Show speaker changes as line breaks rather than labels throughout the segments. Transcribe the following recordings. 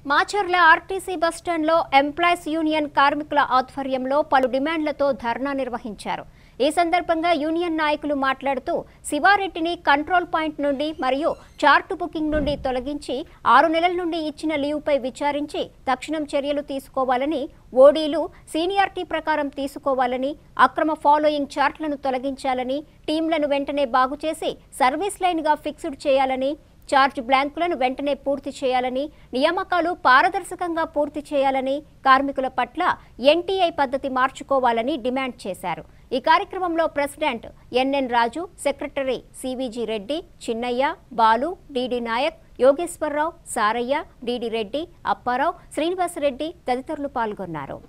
Macherla RTC బస్టాండ్లో employees union కార్మికుల ఆధ్వర్యంలో పలు డిమాండ్లతో ధర్నా నిర్వహించారు ఈ సందర్భంగా యూనియన్ నాయకులు మాట్లాడుతూ శివారెడ్డిని కంట్రోల్ పాయింట్ నుండి మరియు చార్టు బుకింగ్ నుండి తొలగించి ఆరు నెలల నుండి ఇచ్చిన లీవ్పై విచారించి తక్షణం చర్యలు తీసుకోవాలని ఓడీలు సీనియారిటీ ప్రకారం తీసుకోవాలని అక్రమ ఫాలోయింగ్ చార్ట్లను తొలగించాలని టీంలను వెంటనే బాగు చేసి సర్వీస్ లైన్గా ఫిక్స్డ్ చేయాలని చార్జ్ బ్లాంకులను వెంటనే పూర్తి చేయాలని నియామకాలు పారదర్శకంగా పూర్తి చేయాలని కార్మికుల పట్ల ఎన్టీఐ పద్ధతి మార్చుకోవాలని డిమాండ్ చేశారు ఈ కార్యక్రమంలో president N N Raju secretary C V G Reddy Chinnaiah Balu D D Nayak Yogeswararao Saraiah D D Reddy Apparao Srinivasareddy తదితరులు పాల్గొన్నారు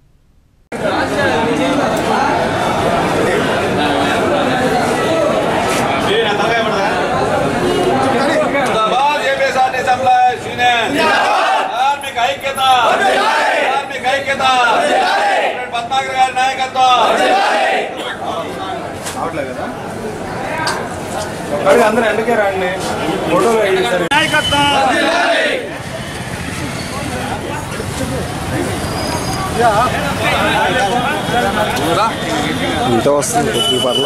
जिंदाबाद ఏపీఎస్ఆర్టీ ఎంప్లాయీస్ యూనియన్ కార్మిక ఐక్యత కార్మిక ఐక్యత పద్మాకర్ గారి నాయకత్వం
అవట్లేదు కదా ఒక్కడికి అందరూ ఎండకే రండి ఫోటోలు అయ్యి సరే
ఇంత వస్తుంది కొద్ది పర్లే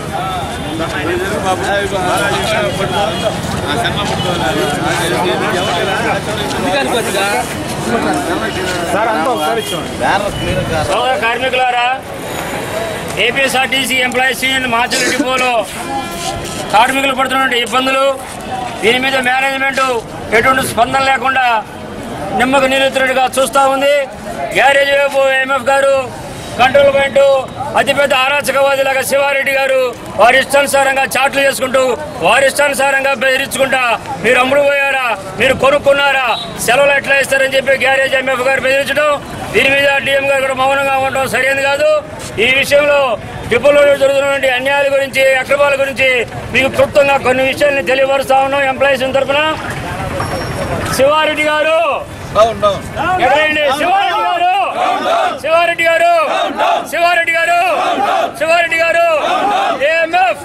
సార్ అంతా ఒకసారి ఇచ్చాం
సోదర కార్మికులారా ఏపీఎస్ఆర్టీసీ ఎంప్లాయీస్ యూనియన్ మార్చిల డిపోలో కార్మికులు పడుతున్న ఇబ్బందులు దీని మీద మేనేజ్మెంట్ ఎటువంటి స్పందన లేకుండా నిమ్మకు నీరెత్తినట్టుగా చూస్తూ ఉంది గ్యారేజ్ వైపు ఎంఎఫ్ గారు కంట్రోల్ పాయింట్ అతిపెద్ద ఆరాచకవాదిలాగా శివారెడ్డి గారు వారి ఇష్టానుసారంగా చాట్లు చేసుకుంటూ వారి ఇష్టానుసారంగా బెదిరించుకుంటా మీరు అమ్ముడు పోయారా మీరు కొనుక్కున్నారా సెలవులు ఎట్లా ఇస్తారని చెప్పి గ్యారేజ్ ఎంఎఫ్ గారు బెదిరించడం దీని మీద డిఎం గారు కూడా మౌనంగా ఉండడం సరైనది కాదు ఈ విషయంలో డిపోలో జరుగుతున్నటువంటి అన్యాయాల గురించి అక్రమాల గురించి మీకు క్లుప్తంగా కొన్ని విషయాల్ని తెలియపరుస్తా ఉన్నాం ఎంప్లాయీస్ తరఫున శివారెడ్డి గారు ఎక్కడండి? Sivareddy garu Sivareddy garu Sivareddy garu Sivareddy garu AMF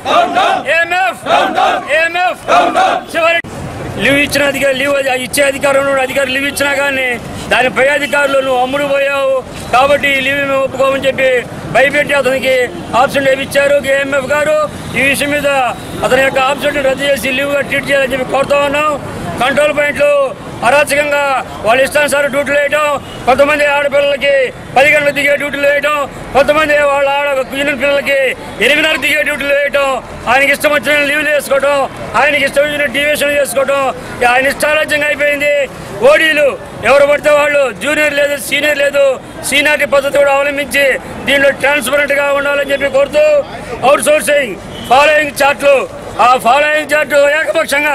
AMF AMF Sivareddy leave ఇచ్చిన అధికారి లీవ్ అది- ఇచ్చే అధికారం ఉన్న అధికారి లీవ్ ఇచ్చినా కానీ దాని పై అధికారులు నువ్వు అమ్ముడు పోయావు కాబట్టి ఈ లీవ్ మేము ఒప్పుకోమని చెప్పి భయపెట్టి అతనికి ఆప్షన్ ఇచ్చారు కేఎంఎఫ్ గారు ఈ విషయం మీద అతని యొక్క ఆప్షన్ రద్దు చేసి లీవ్గా ట్రీట్ చేయాలని చెప్పి కోరుతా ఉన్నాం కంట్రోల్ పాయింట్లు అరాచకంగా వాళ్ళ ఇష్టానుసారం డ్యూటీలు వేయటం కొంతమంది ఆడపిల్లలకి పది గంటలకు దిగే డ్యూటీలు వేయటం కొంతమంది వాళ్ళ ఆడ యూనియన్ పిల్లలకి ఎనిమిదిన్నర దిగే డ్యూటీలు వేయటం ఆయనకి ఇష్టం వచ్చిన లీవ్లు వేసుకోవటం ఆయనకి ఇష్టం వచ్చిన డివిషన్ చేసుకోవటం ఆయన ఇష్టారాజ్యంగా అయిపోయింది ఓడీలు ఎవరు పడితే వాళ్ళు జూనియర్ లేదు సీనియర్ లేదు సీనియారిటీ పద్ధతి కూడా అవలంబించి దీనిలో ట్రాన్స్పరెంట్ గా ఉండాలని చెప్పి కోరుతూ అవుట్ సోర్సింగ్ ఫాలోయింగ్ చార్ట్లు ఆ ఫాలోయింగ్ చార్ట్ ఏకపక్షంగా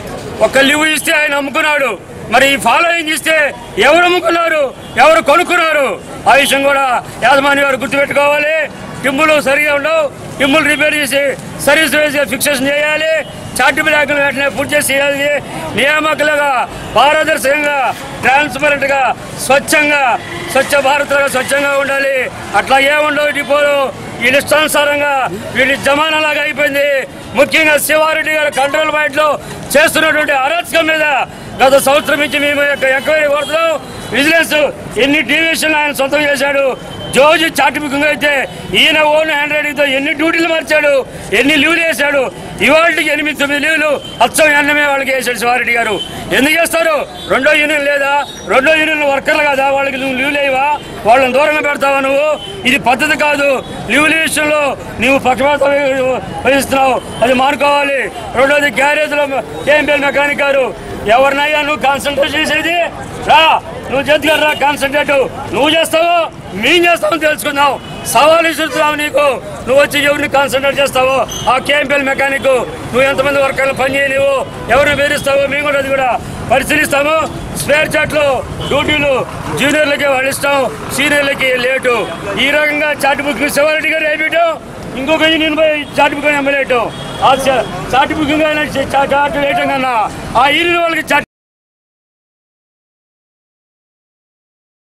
ఒక లివ్ ఇస్తే ఆయన అమ్ముకున్నాడు మరి ఈ ఫాలోయింగ్ ఇస్తే ఎవరు అమ్ముకున్నారు ఎవరు కొనుక్కున్నారు ఆ విషయం కూడా యాజమాన్య గారు గుర్తుపెట్టుకోవాలి టిమ్ములు సరిగా ఉండవు టిమ్ములు రిపేర్ చేసి సర్వీస్ వేసి ఫిక్సేషన్ చేయాలి చార్ట్ బ్లాక్లు వెంటనే పూర్తి చేసి చేయాలి నియామకులుగా పారదర్శకంగా ట్రాన్స్పరెంట్ గా స్వచ్ఛంగా స్వచ్ఛ భారత్ లాగా స్వచ్ఛంగా ఉండాలి అట్లా ఏముండవు డిపోలు వీళ్ళ ఇష్టానుసారంగా వీళ్ళ జమానాలాగా అయిపోయింది ముఖ్యంగా శివారెడ్డి గారు కంట్రోల్ పాయింట్ లో చేస్తున్నటువంటి అరాచకం మీద గత సంవత్సరం నుంచి మేము యొక్క ఎంక్వైరీ కోరుతున్నాం విజిలెన్స్ ఎన్ని డివిజన్లు ఆయన సొంతం చేశాడు జోజు చార్ట్ బుకింగ్ అయితే ఈయన ఓన్ హ్యాండ్ రైటింగ్ తో ఎన్ని డ్యూటీలు మార్చాడు ఎన్ని లీవ్లు వేశాడు ఇవాళకి ఎనిమిది తొమ్మిది లీవ్లు అచ్చం ఎన్నమే వాళ్ళకి వేశాడు శివారెడ్డి గారు ఎందుకు వేస్తారు రెండో యూనియన్ లేదా రెండో యూనియన్ వర్కర్లు కదా వాళ్ళకి నువ్వు లీవ్ లేవా వాళ్ళని దూరంగా పెడతావా నువ్వు ఇది పద్ధతి కాదు లీవ్ల విషయంలో నువ్వు పక్షపాతం వహిస్తున్నావు అది మానుకోవాలి రెండోది గ్యారేజ్లో కేఎంపీఎల్ మెకానిక్ గారు ఎవరినయ్యా నువ్వు కాన్సన్ట్రేట్ చేసేది రా నువ్వు చేతిగా రా కాన్సన్ట్రేట్ నువ్వు చేస్తావు మేము చేస్తామో తెలుసుకుందాం సవాలు ఇస్తున్నావు నీకు నువ్వు వచ్చి ఎవరిని కాన్సన్ట్రేట్ చేస్తావో ఆ కేఎంపీఎల్ మెకానిక్ నువ్వు ఎంతమంది వర్కర్లు పని చేయలేవు ఎవరిని బెదిరిస్తావో మేము కూడా అది కూడా పరిశీలిస్తాము స్పేర్ చాట్లు డ్యూటీలు జూనియర్లకి వాళ్ళు ఇస్తాం సీనియర్లకి లేటు ఈ రకంగా చాట్ బుక్ శివారెడ్డి గారు వేయటం ఇంకొక యూనియన్ పోయి చాట్ బుక్ ఎంబలేయటం ఆ చాట్ బుక్ చాట్ వేయటం కన్నా ఆ యూనియన్ వాళ్ళకి చాట్